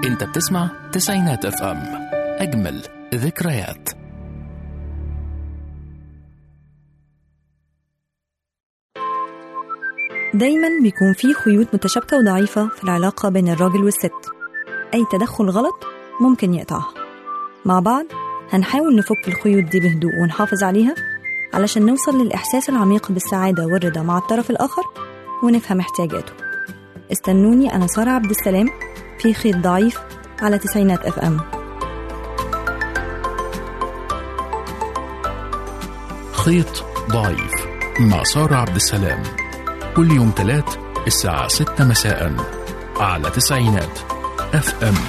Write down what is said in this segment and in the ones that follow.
انت بتسمع تسعينات اف ام اجمل ذكريات دايما بيكون في خيوط متشابكة وضعيفة في العلاقة بين الراجل والست أي تدخل غلط ممكن يقطعها مع بعض هنحاول نفك الخيوط دي بهدوء ونحافظ عليها علشان نوصل للإحساس العميق بالسعادة والرضا مع الطرف الآخر ونفهم احتياجاته استنوني أنا سارة عبد السلام في خيط ضعيف على تسعينات اف ام خيط ضعيف مع سارة عبد السلام كل يوم تلات الساعة ستة مساء على تسعينات اف ام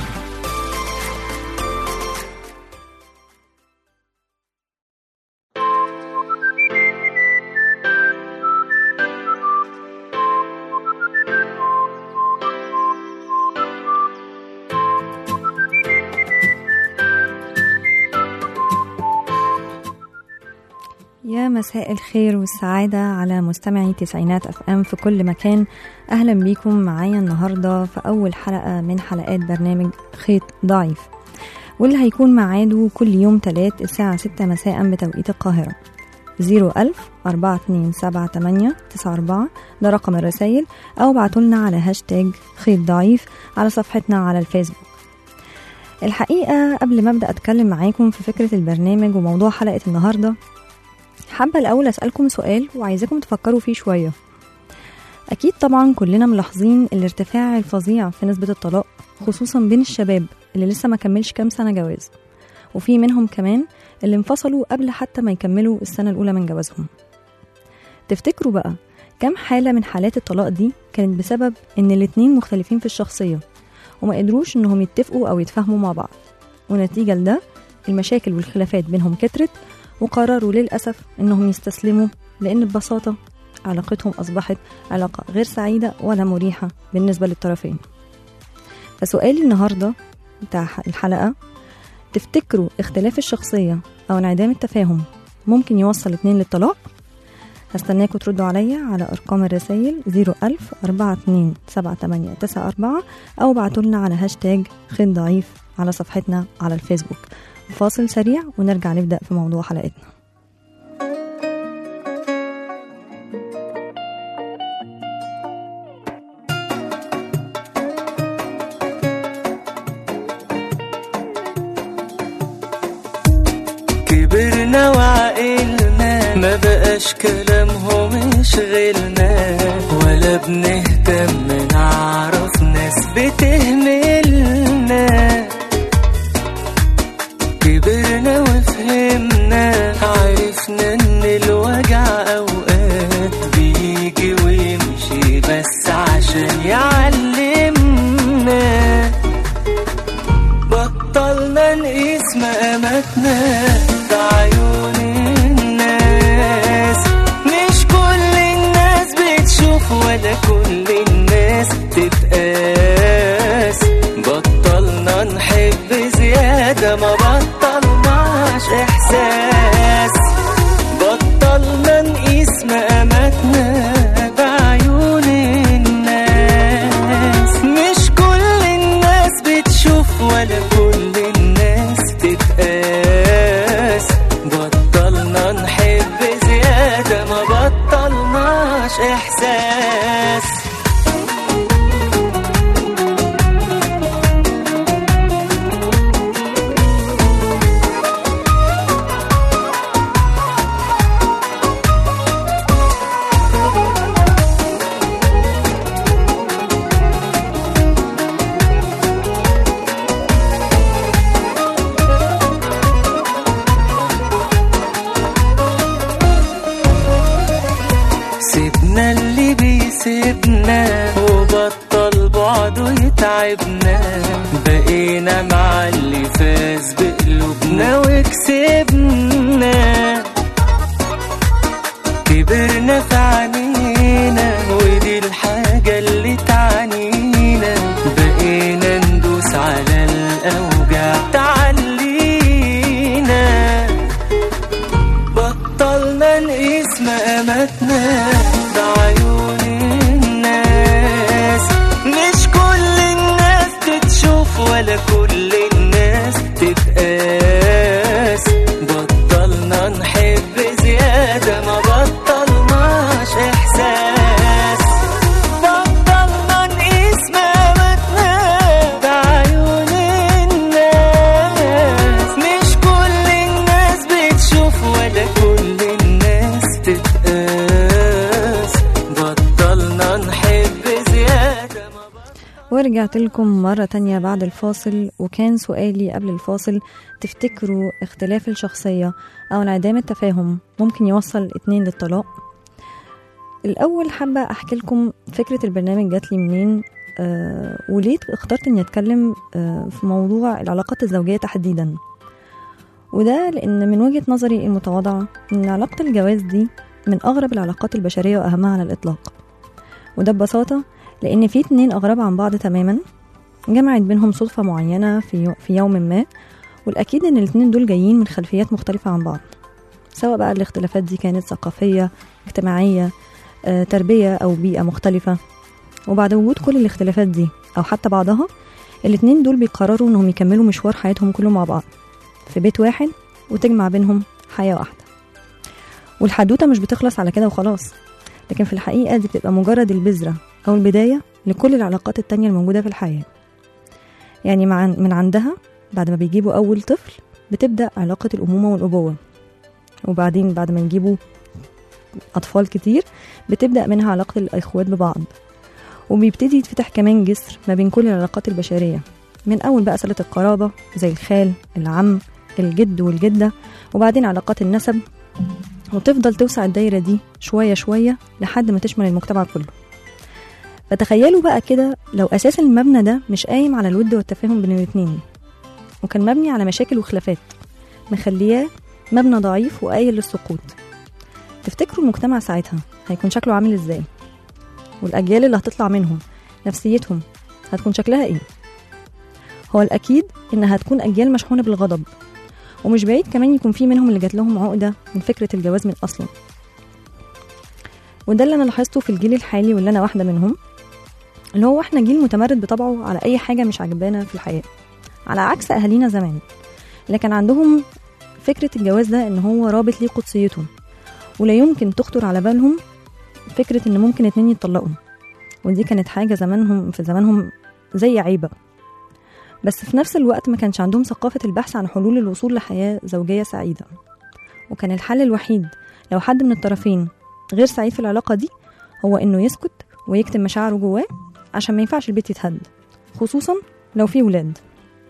يا مساء الخير والسعادة على مستمعي تسعينات اف ام في كل مكان اهلا بيكم معايا النهاردة في اول حلقة من حلقات برنامج خيط ضعيف واللي هيكون معاده كل يوم تلات الساعة ستة مساء بتوقيت القاهرة زيرو ألف أربعة اتنين سبعة تمانية تسعة أربعة ده رقم الرسايل أو بعتولنا على هاشتاج خيط ضعيف على صفحتنا على الفيسبوك الحقيقة قبل ما أبدأ أتكلم معاكم في فكرة البرنامج وموضوع حلقة النهاردة حابة الأول أسألكم سؤال وعايزاكم تفكروا فيه شوية أكيد طبعا كلنا ملاحظين الارتفاع الفظيع في نسبة الطلاق خصوصا بين الشباب اللي لسه ما كملش كام سنة جواز وفي منهم كمان اللي انفصلوا قبل حتى ما يكملوا السنة الأولى من جوازهم تفتكروا بقى كم حالة من حالات الطلاق دي كانت بسبب إن الاتنين مختلفين في الشخصية وما قدروش إنهم يتفقوا أو يتفاهموا مع بعض ونتيجة لده المشاكل والخلافات بينهم كترت وقرروا للأسف إنهم يستسلموا لأن ببساطة علاقتهم أصبحت علاقة غير سعيدة ولا مريحة بالنسبة للطرفين فسؤالي النهاردة بتاع الحلقة تفتكروا اختلاف الشخصية أو انعدام التفاهم ممكن يوصل اتنين للطلاق؟ هستناكوا تردوا عليا على أرقام الرسايل 01000 42 78 94 أو بعتولنا على هاشتاج خيط ضعيف على صفحتنا على الفيسبوك فاصل سريع ونرجع نبدأ في موضوع حلقتنا كبرنا وعقلنا ما بقاش كلامهم يشغلنا ولا بنهتم نعرف ناس بتهملنا كبرنا وفهمنا عرفنا ان الوجع اوقات بيجي ويمشي بس عشان يعلمنا بطلنا نقيس مقاماتنا بعيون الناس مش كل الناس بتشوف ولا كل الناس تتقاس بطلنا نحب زيادة ما بطلناش إحساس بطلنا نقيس مقاماتنا بعيون الناس مش كل الناس بتشوف ولا كل الناس تتقاس بطلنا نحب زيادة ما بطلناش إحساس سيبنا اللي بيسيبنا وبطل بعده يتعبنا بقينا مع اللي فاز بقلوبنا وكسبنا كبرنا في عينينا ودي الحاجة اللي تعنينا بقينا ندوس على الأوجاع تعلينا بطلنا نقيس مقاماتنا بعيون الناس مش كل الناس تتشوف ولا ورجعت لكم مرة تانية بعد الفاصل وكان سؤالي قبل الفاصل تفتكروا اختلاف الشخصية أو انعدام التفاهم ممكن يوصل الاتنين للطلاق الأول حابة أحكي لكم فكرة البرنامج جات لي منين آه وليه اخترت إني أتكلم آه في موضوع العلاقات الزوجية تحديدا وده لأن من وجهة نظري المتواضعة إن علاقة الجواز دي من أغرب العلاقات البشرية وأهمها على الإطلاق وده ببساطة لأن في اتنين أغراب عن بعض تماما جمعت بينهم صدفة معينة في, يو في يوم ما والأكيد إن الاتنين دول جايين من خلفيات مختلفة عن بعض سواء بقى الاختلافات دي كانت ثقافية اجتماعية آه، تربية أو بيئة مختلفة وبعد وجود كل الاختلافات دي أو حتى بعضها الاتنين دول بيقرروا إنهم يكملوا مشوار حياتهم كله مع بعض في بيت واحد وتجمع بينهم حياة واحدة والحدوتة مش بتخلص على كده وخلاص لكن في الحقيقة دي بتبقى مجرد البذرة أو البداية لكل العلاقات التانية الموجودة في الحياة يعني مع من عندها بعد ما بيجيبوا أول طفل بتبدأ علاقة الأمومة والأبوة وبعدين بعد ما نجيبوا أطفال كتير بتبدأ منها علاقة الإخوات ببعض وبيبتدي يتفتح كمان جسر ما بين كل العلاقات البشرية من أول بقى صلة القرابة زي الخال العم الجد والجدة وبعدين علاقات النسب وتفضل توسع الدايرة دي شوية شوية لحد ما تشمل المجتمع كله فتخيلوا بقى كده لو أساس المبنى ده مش قايم على الود والتفاهم بين الاتنين وكان مبني على مشاكل وخلافات مخلياه مبنى ضعيف وقايل للسقوط تفتكروا المجتمع ساعتها هيكون شكله عامل ازاي والأجيال اللي هتطلع منهم نفسيتهم هتكون شكلها ايه هو الأكيد إنها هتكون أجيال مشحونة بالغضب ومش بعيد كمان يكون في منهم اللي جات لهم عقدة من فكرة الجواز من أصله وده اللي أنا لاحظته في الجيل الحالي واللي أنا واحدة منهم اللي هو احنا جيل متمرد بطبعه على أي حاجة مش عجبانا في الحياة على عكس أهالينا زمان اللي كان عندهم فكرة الجواز ده إن هو رابط ليه قدسيتهم ولا يمكن تخطر على بالهم فكرة إن ممكن اتنين يتطلقوا ودي كانت حاجة زمانهم في زمانهم زي عيبة بس في نفس الوقت ما كانش عندهم ثقافة البحث عن حلول الوصول لحياة زوجية سعيدة وكان الحل الوحيد لو حد من الطرفين غير سعيد في العلاقة دي هو إنه يسكت ويكتم مشاعره جواه عشان ما ينفعش البيت يتهد خصوصا لو في ولاد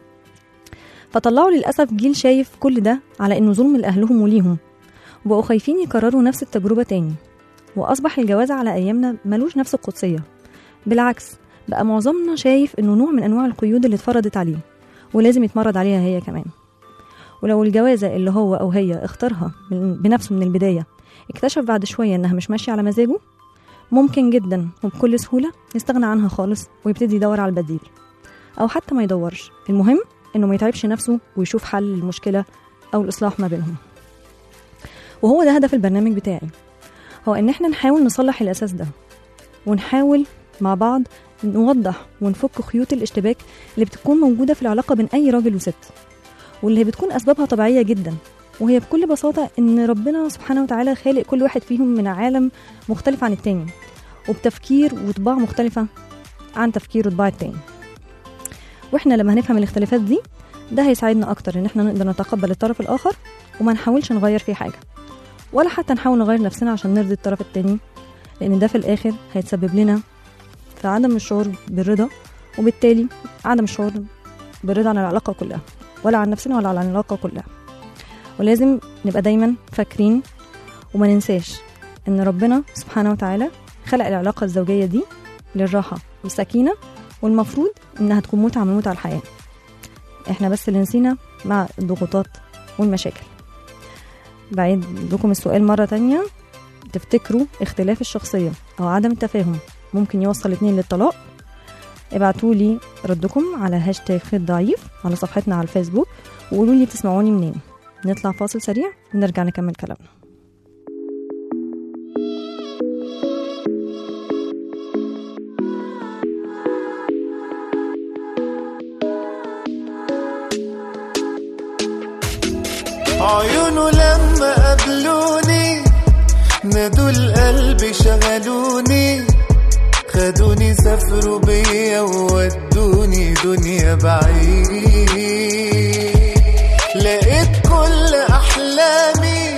فطلعوا للأسف جيل شايف كل ده على إنه ظلم لأهلهم وليهم وبقوا خايفين يكرروا نفس التجربة تاني وأصبح الجواز على أيامنا ملوش نفس القدسية بالعكس بقى معظمنا شايف إنه نوع من أنواع القيود اللي اتفرضت عليه ولازم يتمرد عليها هي كمان ولو الجوازة اللي هو أو هي اختارها من- بنفسه من البداية اكتشف بعد شوية إنها مش ماشية على مزاجه ممكن جدا وبكل سهولة يستغنى عنها خالص ويبتدي يدور على البديل أو حتى ما يدورش المهم إنه ما يتعبش نفسه ويشوف حل للمشكلة أو الإصلاح ما بينهم وهو ده هدف البرنامج بتاعي هو إن إحنا نحاول نصلح الأساس ده ونحاول مع بعض نوضح ونفك خيوط الاشتباك اللي بتكون موجودة في العلاقة بين أي راجل وست واللي بتكون أسبابها طبيعية جدا وهي بكل بساطة إن ربنا سبحانه وتعالى خالق كل واحد فيهم من عالم مختلف عن التاني وبتفكير وطباع مختلفة عن تفكير وطباع التاني واحنا لما هنفهم الاختلافات دي ده هيساعدنا اكتر ان احنا نقدر نتقبل الطرف الاخر وما نحاولش نغير فيه حاجة ولا حتى نحاول نغير نفسنا عشان نرضي الطرف التاني لان ده في الاخر هيتسبب لنا في عدم الشعور بالرضا وبالتالي عدم الشعور بالرضا عن العلاقة كلها ولا عن نفسنا ولا عن العلاقة كلها ولازم نبقى دايما فاكرين وما ننساش ان ربنا سبحانه وتعالى خلق العلاقة الزوجية دي للراحة والسكينة والمفروض انها تكون متعة من متع الحياة احنا بس اللي نسينا مع الضغوطات والمشاكل بعيد لكم السؤال مرة تانية تفتكروا اختلاف الشخصية أو عدم التفاهم ممكن يوصل اتنين للطلاق ابعتوا لي ردكم على هاشتاج خيط ضعيف على صفحتنا على الفيسبوك وقولوا لي بتسمعوني منين نطلع فاصل سريع ونرجع نكمل كلامنا عيونه لما قابلوني نادوا القلب شغلوني خدوني سافروا بيا وودوني دنيا بعيد لقيت كل احلامي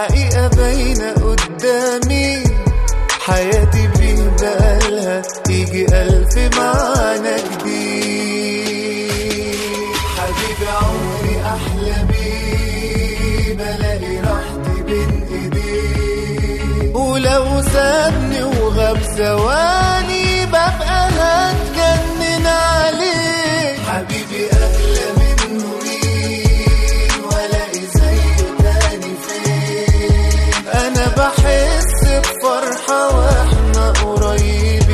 حقيقة باينة قدامي حياتي بيه بقالها يجي يجي ألف معنى جديد حبيبي عمري أحلى بيه بلاقي راحتي بين إيديه ولو سابني وغاب ثواني ببقى هتجنن عليه حبيبي أغلى منه مين ولاقي زيه تاني فين أنا بحس بفرحة وإحنا قريبين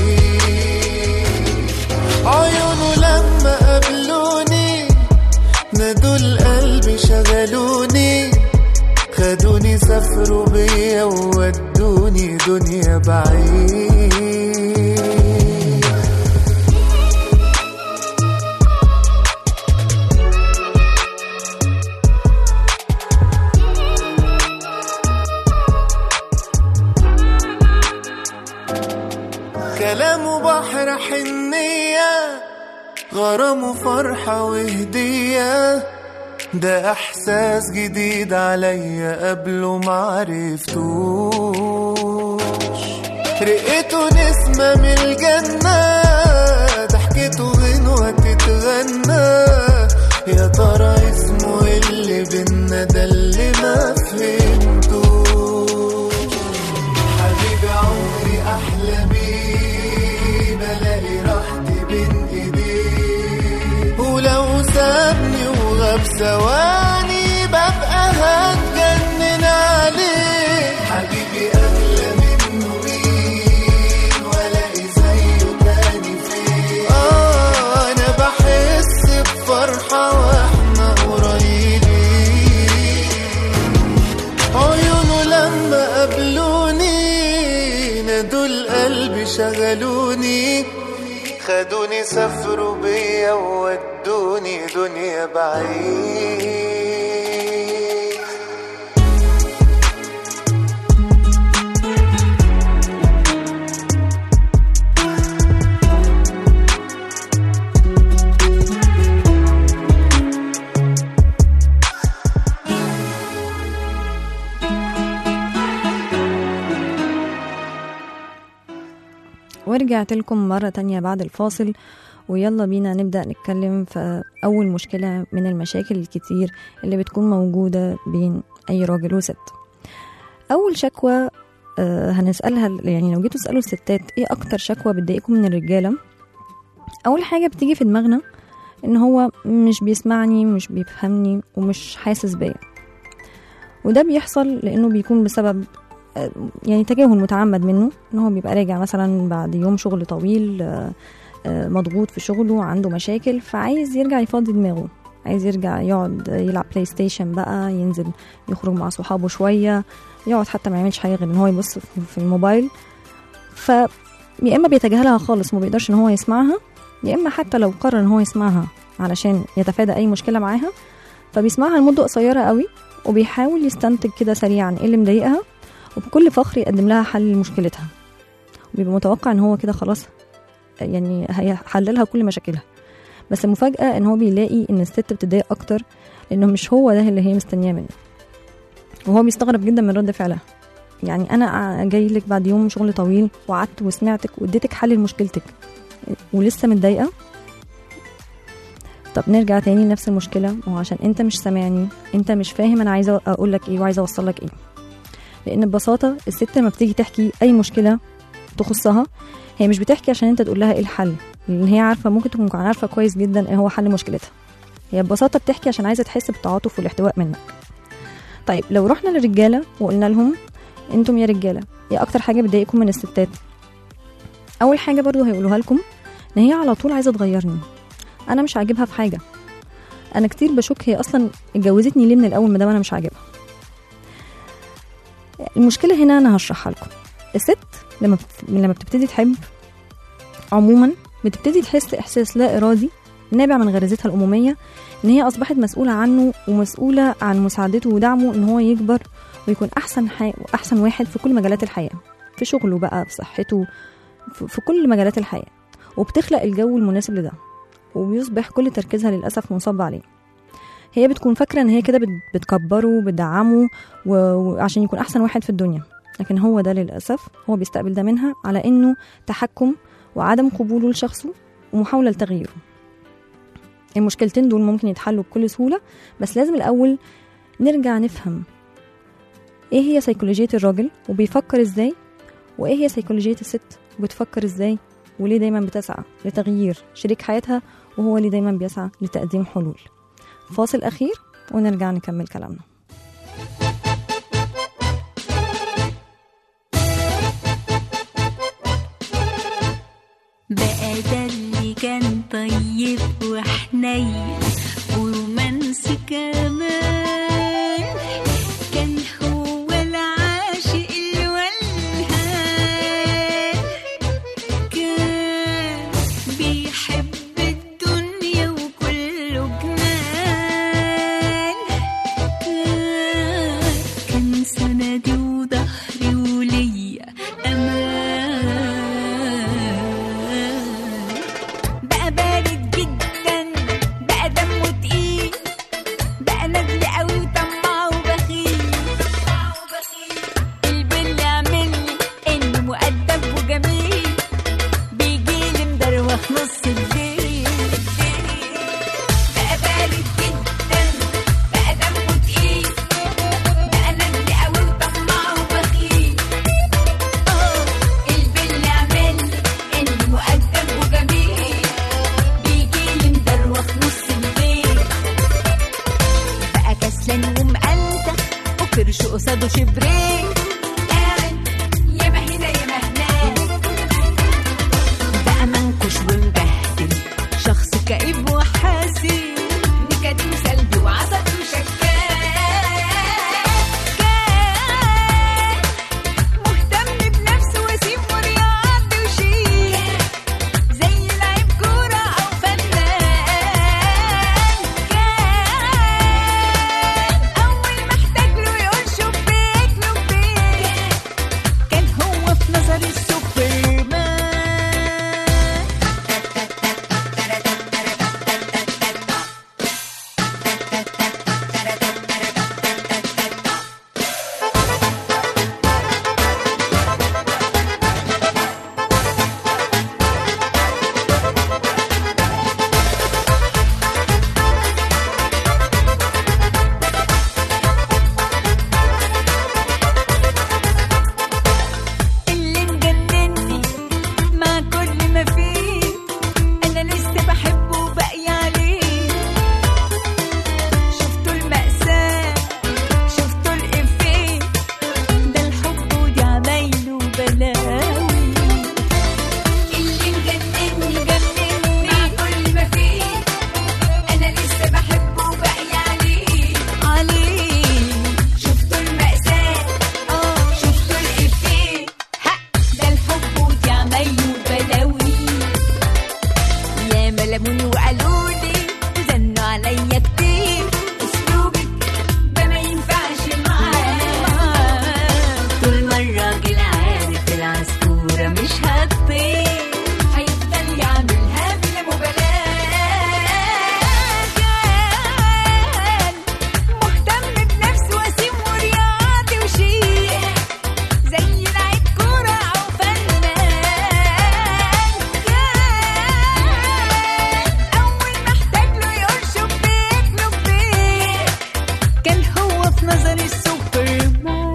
عيونه لما قابلوني نادوا القلب شغلوني خدوني سافروا بيا وودوني دنيا بعيد كلامه بحر حنية غرام فرحة وهدية ده إحساس جديد عليا قبله معرفتوش رقته نسمة من الجنة ضحكته غنوة تتغنى يا ترى اسمه إيه اللي بينا ده اللي ما فهمتوش حبيبي عمري احلى بيه بلاقي راحتي بين ايديه ولو سابني وغاب ثواني ببقى هتجنن عليه حبيبي اغلى منه مين والاقي زيه تاني فين اه انا بحس بفرحه واحنا قريبين عيونه لما قابلوني نادوا القلب شغلوني خدوني سافروا بيا وودوني دنيا بعيد ورجعت لكم مرة تانية بعد الفاصل ويلا بينا نبدأ نتكلم في أول مشكلة من المشاكل الكتير اللي بتكون موجودة بين أي راجل وست أول شكوى آه، هنسألها يعني لو جيتوا تسألوا الستات إيه أكتر شكوى بتضايقكم من الرجالة أول حاجة بتيجي في دماغنا إن هو مش بيسمعني مش بيفهمني ومش حاسس بيا وده بيحصل لأنه بيكون بسبب آه، يعني تجاهل متعمد منه ان هو بيبقى راجع مثلا بعد يوم شغل طويل آه، آه، مضغوط في شغله عنده مشاكل فعايز يرجع يفضي دماغه عايز يرجع يقعد يلعب بلاي ستيشن بقى ينزل يخرج مع صحابه شوية يقعد حتى ما يعملش حاجة غير ان هو يبص في- في الموبايل ف يا اما بيتجاهلها خالص وما بيقدرش ان هو يسمعها يا اما حتى لو قرر ان هو يسمعها علشان يتفادى اي مشكلة معاها فبيسمعها لمدة قصيرة قوي وبيحاول يستنتج كده سريعا ايه اللي مضايقها وبكل فخر يقدم لها حل لمشكلتها وبيبقى متوقع ان هو كده خلاص يعني هيحللها كل مشاكلها بس المفاجأة ان هو بيلاقي ان الست بتضايق اكتر لانه مش هو ده اللي هي مستنياه منه وهو بيستغرب جدا من رد فعلها يعني انا جاي لك بعد يوم شغل طويل وقعدت وسمعتك واديتك حل لمشكلتك ولسه متضايقه طب نرجع تاني لنفس المشكله وهو عشان انت مش سامعني انت مش فاهم انا عايزه اقول لك ايه وعايزه اوصل لك ايه لان ببساطه الست لما بتيجي تحكي اي مشكله تخصها هي مش بتحكي عشان انت تقول لها ايه الحل لان هي عارفه ممكن تكون عارفه كويس جدا ايه هو حل مشكلتها هي ببساطه بتحكي عشان عايزه تحس بالتعاطف والاحتواء منك طيب لو رحنا للرجاله وقلنا لهم انتم يا رجاله ايه اكتر حاجه بتضايقكم من الستات اول حاجه برضو هيقولوها لكم ان هي على طول عايزه تغيرني انا مش عاجبها في حاجه انا كتير بشك هي اصلا اتجوزتني ليه من الاول ما دام انا مش عاجبها المشكله هنا انا هشرحها لكم الست لما بت... لما بتبتدي تحب عموما بتبتدي تحس احساس لا ارادي نابع من غريزتها الاموميه ان هي اصبحت مسؤوله عنه ومسؤوله عن مساعدته ودعمه ان هو يكبر ويكون احسن حي... احسن واحد في كل مجالات الحياه في شغله بقى في صحته في, في كل مجالات الحياه وبتخلق الجو المناسب لده وبيصبح كل تركيزها للاسف منصب عليه هي بتكون فاكره ان هي كده بت- بتكبره بتدعمه و- وعشان يكون احسن واحد في الدنيا لكن هو ده للاسف هو بيستقبل ده منها على انه تحكم وعدم قبوله لشخصه ومحاولة لتغييره المشكلتين دول ممكن يتحلوا بكل سهولة بس لازم الأول نرجع نفهم ايه هي سيكولوجية الراجل وبيفكر ازاي وايه هي سيكولوجية الست وبتفكر ازاي وليه دايما بتسعى لتغيير شريك حياتها وهو اللي دايما بيسعى لتقديم حلول فاصل أخير ونرجع نكمل كلامنا بقى ده اللي كان طيب وحنين ورومانسي كمان كان هو العاشق الولهان كان بيحب الدنيا وكله جنان كان كان سندي وظهري وليا امان بقى بارد جدا بقى دمه تقيل بقى نازل قوي وطماع وبخيل البل عاملني انه مؤدب وجميل بيجيلي مدروخ نص الليل بقى بارد جدا بقى دمه تقيل بقى نازل قوي وطماع وبخيل البل عاملني انه مؤدب وجميل بيجيلي مدروخ نص الليل بقى كسلان ومقلتخ وكرش قصاده شبرين قاعد ياما هنا ياما هناك بقى منكش ومبهدل شخص كئيب وحزين نكد وسلبي وعصبي وشكاك كان مهتم بنفسه وسيم ورياضي وشيك زي لعيب كورة أو فنان كان أول ما احتاج له يقول شبيك لبيك كان هو في نظري السوبرمان اللي مجنني مع كل ما فيه انا لسه بحبه وباقي عليه شفتوا المأساة شفتوا الإفيه ده الحب ودي عمايله وبلاوي اللي مجنني مجنني مع كل ما فيه انا لسه بحبه وباقي عليه عليه شفتوا المأساة اه شفتوا الإفيه ها ده الحب ودي عمايله وبلاوي يا ملموني وقالوا لي وزنوا عليا كتير اسلوبك ده ما ينفعش معاه طول ما الراجل عارف العصفورة مش هتطير هيفضل يعملها بلا مبالاة كان مهتم بنفسه وسيم ورياضي وشيك زي لعيب كورة أو فنان كان أول ما احتاج له يقول شبيك لبيك كان هو في نظري السوبرمان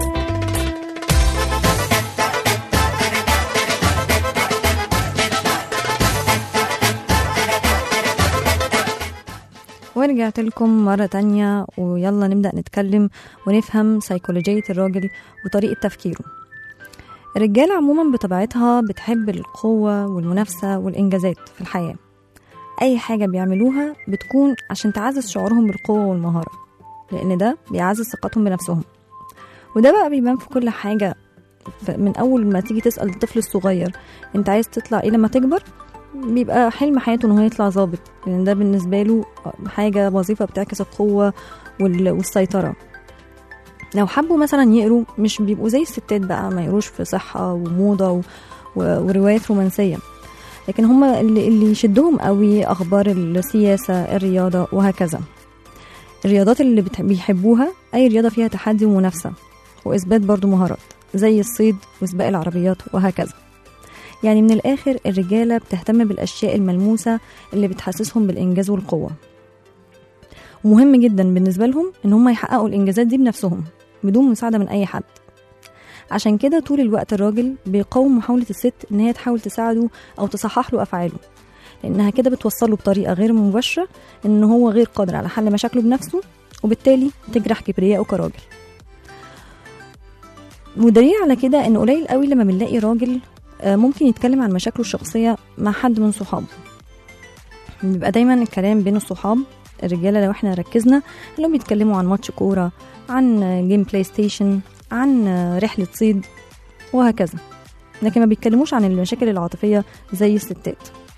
ورجعت لكم مرة تانية ويلا نبدأ نتكلم ونفهم سيكولوجية الراجل وطريقة تفكيره الرجالة عموما بطبيعتها بتحب القوة والمنافسة والإنجازات في الحياة أي حاجة بيعملوها بتكون عشان تعزز شعورهم بالقوة والمهارة لأن ده بيعزز ثقتهم بنفسهم وده بقى بيبان في كل حاجة ف- من أول ما تيجي تسأل الطفل الصغير أنت عايز تطلع إيه لما تكبر بيبقى حلم حياته إن هو يطلع ظابط لأن ده بالنسبة له حاجة وظيفة بتعكس القوة وال- والسيطرة لو حبوا مثلا يقروا مش بيبقوا زي الستات بقى ما يقروش في صحة وموضة و... و... وروايات رومانسية لكن هما اللي, اللي يشدهم قوي أخبار السياسة الرياضة وهكذا الرياضات اللي بتح... بيحبوها أي رياضة فيها تحدي ومنافسة وإثبات برضو مهارات زي الصيد وسباق العربيات وهكذا يعني من الآخر الرجالة بتهتم بالأشياء الملموسة اللي بتحسسهم بالإنجاز والقوة ومهم جدا بالنسبة لهم إن هم يحققوا الإنجازات دي بنفسهم بدون مساعدة من أي حد عشان كده طول الوقت الراجل بيقاوم محاولة الست إن هي تحاول تساعده أو تصحح له أفعاله لأنها كده بتوصله بطريقة غير مباشرة إن هو غير قادر على حل مشاكله بنفسه وبالتالي تجرح كبرياءه كراجل ودليل على كده إن قليل قوي لما بنلاقي راجل آه، ممكن يتكلم عن مشاكله الشخصية مع حد من صحابه بيبقى دايما الكلام بين الصحاب الرجالة لو احنا ركزنا لو بيتكلموا عن ماتش كورة عن جيم بلاي ستيشن عن رحلة صيد وهكذا لكن ما بيتكلموش عن المشاكل العاطفية زي الستات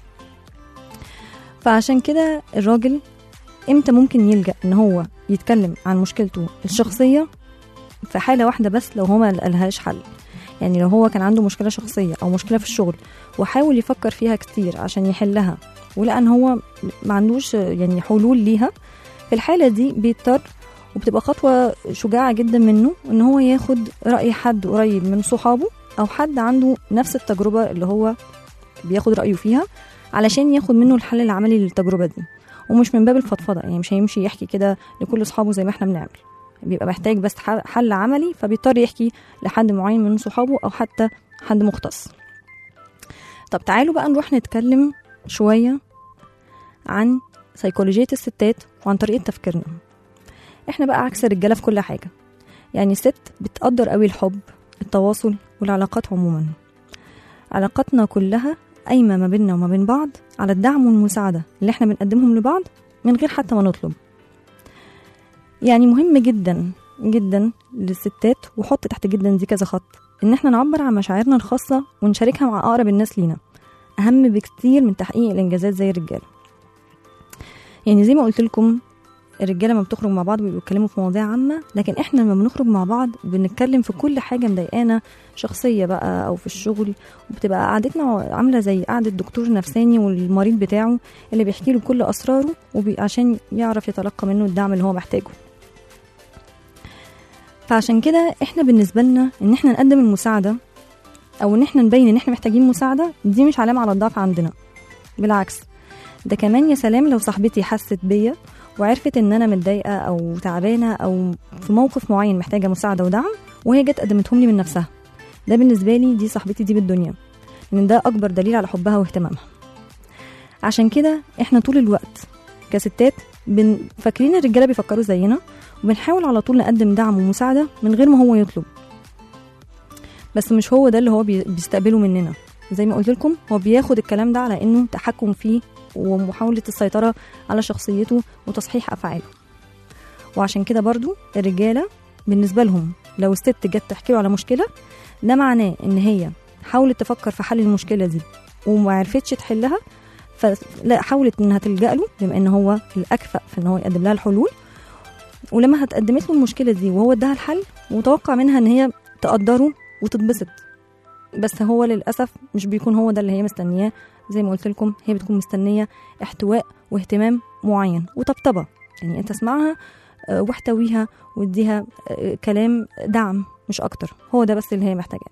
فعشان كده الراجل امتى ممكن يلجأ ان هو يتكلم عن مشكلته الشخصية في حالة واحدة بس لو هو ما لقالهاش حل يعني لو هو كان عنده مشكلة شخصية أو مشكلة في الشغل وحاول يفكر فيها كتير عشان يحلها ولقى ان هو ما عندوش يعني حلول ليها في الحالة دي بيضطر وبتبقى خطوة شجاعة جدا منه ان هو ياخد رأي حد قريب من صحابه او حد عنده نفس التجربة اللي هو بياخد رأيه فيها علشان ياخد منه الحل العملي للتجربة دي ومش من باب الفضفضة يعني مش هيمشي يحكي كده لكل اصحابه زي ما احنا بنعمل بيبقى محتاج بس ح- حل عملي فبيضطر يحكي لحد معين من صحابه او حتى حد مختص طب تعالوا بقى نروح نتكلم شوية عن سيكولوجية الستات وعن طريقة تفكيرنا احنا بقى عكس الرجالة في كل حاجة يعني الست بتقدر قوي الحب التواصل والعلاقات عموما علاقاتنا كلها قايمة ما بيننا وما بين بعض على الدعم والمساعدة اللي احنا بنقدمهم لبعض من غير حتى ما نطلب يعني مهم جدا جدا للستات وحط تحت جدا دي كذا خط ان احنا نعبر عن مشاعرنا الخاصة ونشاركها مع اقرب الناس لينا اهم بكتير من تحقيق الانجازات زي الرجاله يعني زي ما قلت لكم الرجاله ما بتخرج مع بعض بيبقوا بيتكلموا في مواضيع عامه لكن احنا لما بنخرج مع بعض بنتكلم في كل حاجه مضايقانا شخصيه بقى او في الشغل وبتبقى قعدتنا عامله زي قعده دكتور نفساني والمريض بتاعه اللي بيحكي له كل اسراره وبي... عشان يعرف يتلقى منه الدعم اللي هو محتاجه فعشان كده احنا بالنسبه لنا ان احنا نقدم المساعده او ان احنا نبين ان احنا محتاجين مساعده دي مش علامه على الضعف عندنا بالعكس ده كمان يا سلام لو صاحبتي حست بيا وعرفت ان انا متضايقه او تعبانه او في موقف معين محتاجه مساعده ودعم وهي جت قدمتهم لي من نفسها ده بالنسبه لي دي صاحبتي دي بالدنيا لان ده اكبر دليل على حبها واهتمامها عشان كده احنا طول الوقت كستات بن... فاكرين الرجاله بيفكروا زينا وبنحاول على طول نقدم دعم ومساعده من غير ما هو يطلب بس مش هو ده اللي هو بي- بيستقبله مننا زي ما قلت لكم هو بياخد الكلام ده على انه تحكم فيه ومحاولة السيطرة على شخصيته وتصحيح أفعاله وعشان كده برضو الرجالة بالنسبة لهم لو الست جت تحكي له على مشكلة ده معناه إن هي حاولت تفكر في حل المشكلة دي وما عرفتش تحلها فلا حاولت إنها تلجأ له بما إن هو الأكفأ في إن هو يقدم لها الحلول ولما هتقدمت له المشكلة دي وهو اداها الحل وتوقع منها إن هي تقدره وتتبسط بس هو للأسف مش بيكون هو ده اللي هي مستنياه زي ما قلت لكم هي بتكون مستنية احتواء واهتمام معين وطبطبة يعني انت اسمعها آه، واحتويها واديها آه، كلام دعم مش اكتر هو ده بس اللي هي محتاجاه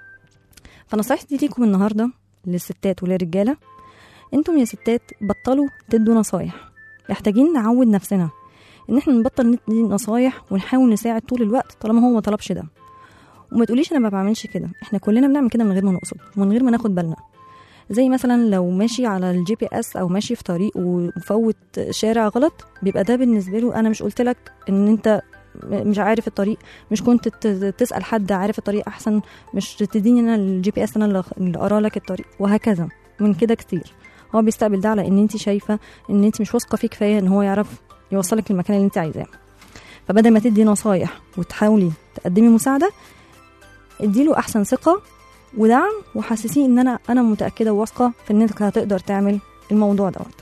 فنصيحتي ليكم النهارده للستات وللرجاله انتم يا ستات بطلوا تدوا نصايح محتاجين نعود نفسنا ان احنا نبطل ندي نصايح ونحاول نساعد طول الوقت طالما هو ما طلبش ده وما تقوليش انا ما بعملش كده احنا كلنا بنعمل كده من غير ما نقصد ومن غير ما ناخد بالنا زي مثلا لو ماشي على الجي بي اس او ماشي في طريق ومفوت شارع غلط بيبقى ده بالنسبه له انا مش قلت لك ان انت م- مش عارف الطريق مش كنت ت- تسال حد عارف الطريق احسن مش تديني انا الجي بي اس انا اللي اللي ارى لك الطريق وهكذا من كده كتير هو بيستقبل ده على ان انت شايفه ان انت مش واثقه فيه كفايه ان هو يعرف يوصلك المكان اللي انت عايزاه فبدل ما تدي نصايح وتحاولي تقدمي مساعده اديله احسن ثقه ودعم وحسسيه ان انا انا متاكده وواثقه في ان انت هتقدر تعمل الموضوع دوت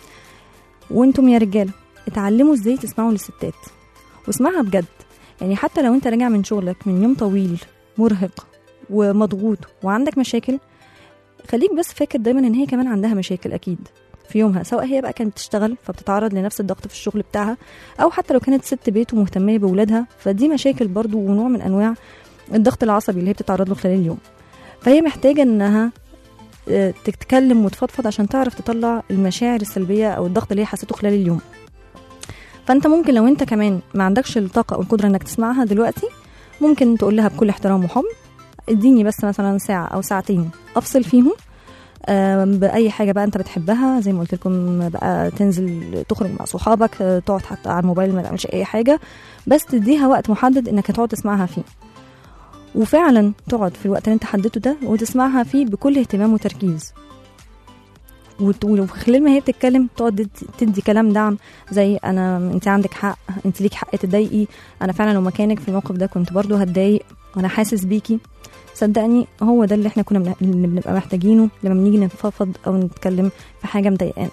وانتم يا رجاله اتعلموا ازاي تسمعوا للستات واسمعها بجد يعني حتى لو انت راجع من شغلك من يوم طويل مرهق ومضغوط وعندك مشاكل خليك بس فاكر دايما ان هي كمان عندها مشاكل اكيد في يومها سواء هي بقى كانت بتشتغل فبتتعرض لنفس الضغط في الشغل بتاعها او حتى لو كانت ست بيت ومهتميه باولادها فدي مشاكل برضو ونوع من انواع الضغط العصبي اللي هي بتتعرض له خلال اليوم فهي محتاجه انها آه، تتكلم وتفضفض عشان تعرف تطلع المشاعر السلبيه او الضغط اللي هي حسيته خلال اليوم فانت ممكن لو انت كمان ما عندكش الطاقه او القدره انك تسمعها دلوقتي ممكن تقول لها بكل احترام وحب اديني بس مثلا ساعه او ساعتين افصل فيهم آم، باي حاجه بقى انت بتحبها زي ما قلت لكم بقى تنزل تخرج مع صحابك آه، تقعد حتى على الموبايل ما تعملش اي حاجه بس تديها وقت محدد انك هتقعد تسمعها فيه وفعلا تقعد في الوقت اللي انت حددته ده وتسمعها فيه بكل اهتمام وتركيز وت- وخلال ما هي بتتكلم تقعد تدي- تدي كلام دعم زي انا انت عندك حق انت ليك حق تضايقي انا فعلا لو مكانك في الموقف ده كنت برضو هتضايق وانا حاسس بيكي صدقني هو ده اللي احنا كنا بن- اللي بنبقى محتاجينه لما بنيجي نتفضفض او نتكلم في حاجه مضايقانا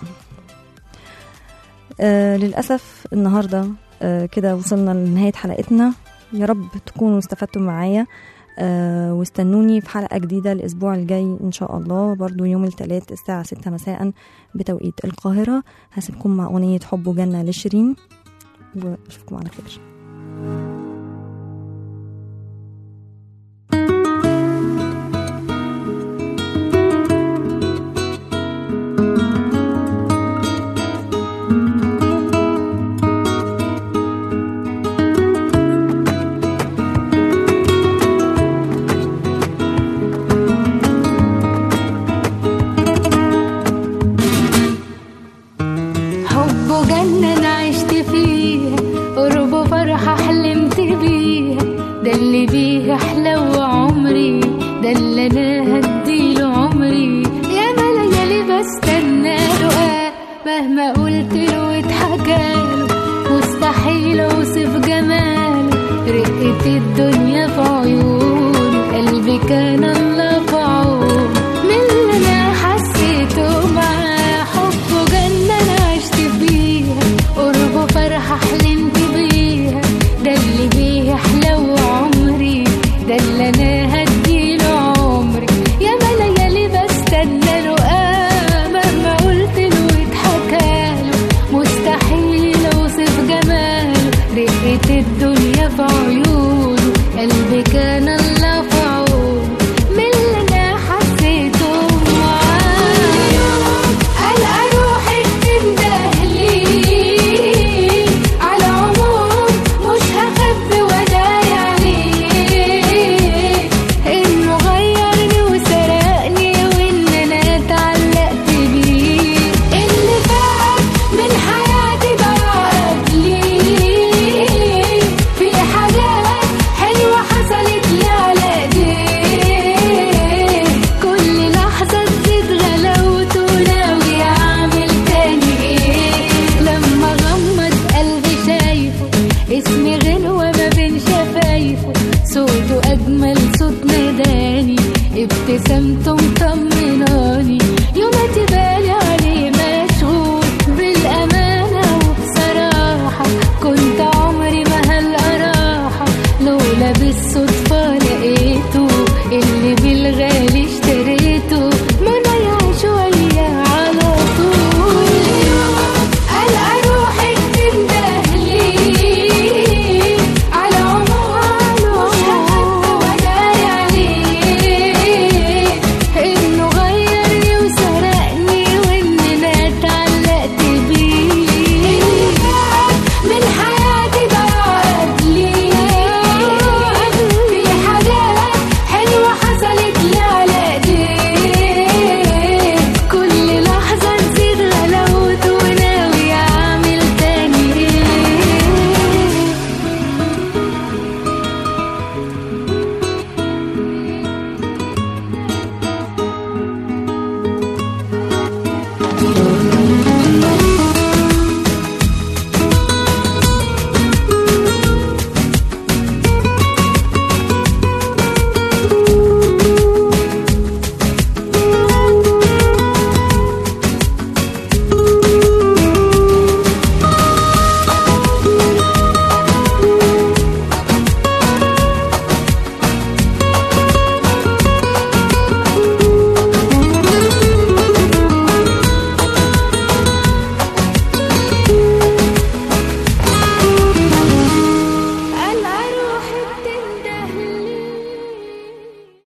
آه للاسف النهارده آه كده وصلنا لنهايه حلقتنا يا رب تكونوا استفدتوا معايا آه واستنوني في حلقه جديده الاسبوع الجاي ان شاء الله برضو يوم الثلاث الساعه 6 مساء بتوقيت القاهره هسيبكم مع اغنيه حب وجنه لشيرين واشوفكم على خير